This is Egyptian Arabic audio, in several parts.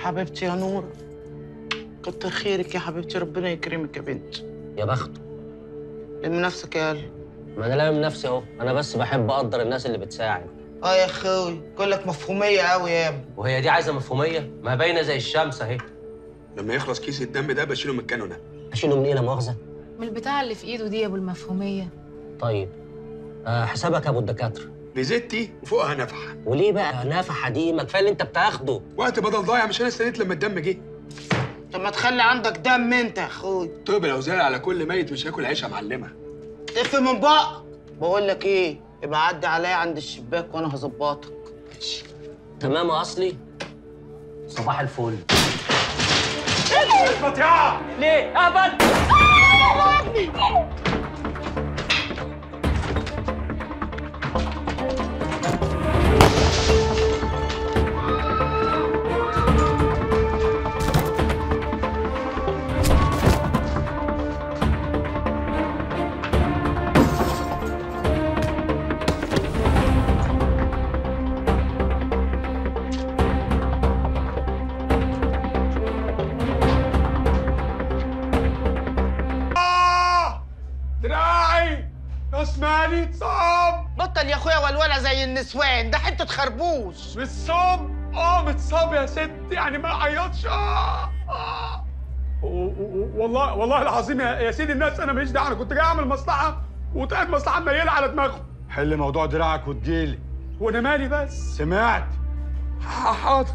حبيبتي يا نورة كتر خيرك يا حبيبتي ربنا يكرمك يا بنتي يا بخته لم نفسك يا قلب ما انا لامم نفسي اهو انا بس بحب اقدر الناس اللي بتساعد اه يا اخوي كلك مفهومية قوي يا ابني وهي دي عايزه مفهوميه ما باينه زي الشمس اهي لما يخلص كيس الدم ده بشيله من الكانونه اشيله من ايه لا مؤاخذه من البتاع اللي في ايده دي يا ابو المفهوميه طيب آه حسابك يا ابو الدكاتره بزيتي وفوقها نفحه وليه بقى نافحه دي ما كفايه اللي انت بتاخده وقت بدل ضايع مش انا استنيت لما الدم جه طب ما تخلي عندك دم انت يا اخوي طب لو زال على كل ميت مش هاكل عيشه معلمه تف من بقى بقول لك ايه يبقى عدي عليا عند الشباك وانا هظبطك تمام يا اصلي صباح الفل ليه ابد آه! دراعي اسمعني اتصاب بطل يا اخويا ولوله زي النسوان ده حته خربوش متصاب اه متصاب يا ست يعني ما عيطش اه آه. و- و- والله والله العظيم يا, يا سيدي الناس انا ماليش دعوه انا كنت جاي اعمل مصلحه وطلعت مصلحه منيله على دماغهم حل موضوع دراعك وتجيلي وانا مالي بس سمعت ح- حاضر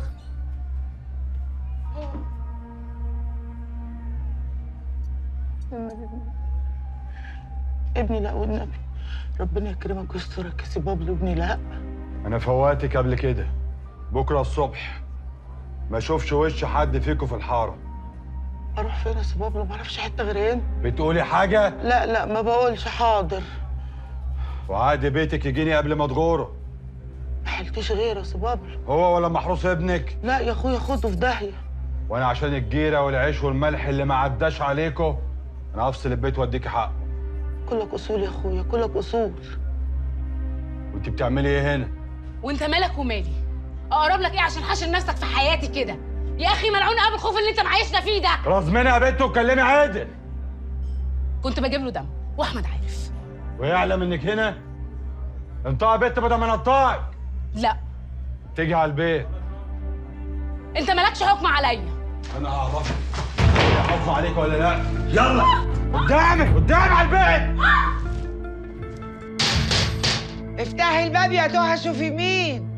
ابني لا والنبي ربنا يكرمك ويسترك يا سي بابلو ابني لا انا فواتك قبل كده بكره الصبح ما اشوفش وش حد فيكم في الحاره اروح فين يا سي بابلو ما اعرفش حته غير هنا بتقولي حاجه لا لا ما بقولش حاضر وعادي بيتك يجيني قبل ما تغوره ما حلتش غير يا سي بابلو هو ولا محروس ابنك لا يا اخويا خده في داهيه وانا عشان الجيره والعيش والملح اللي ما عداش عليكم انا هفصل البيت واديكي حقه كلك اصول يا اخويا كلك اصول وانت بتعملي ايه هنا وانت مالك ومالي اقرب لك ايه عشان حاشر نفسك في حياتي كده يا اخي ملعون قبل الخوف اللي انت معيشنا فيه ده رزمني يا بنت وكلمي عادل كنت بجيب له دم واحمد عارف ويعلم انك هنا انطقي يا بنت بدل ما نطقك لا تيجي على البيت انت مالكش حكم عليا انا هعرفك حكم عليك ولا لا يلا قدامي قدامي على البيت افتحي الباب يا توها شوفي مين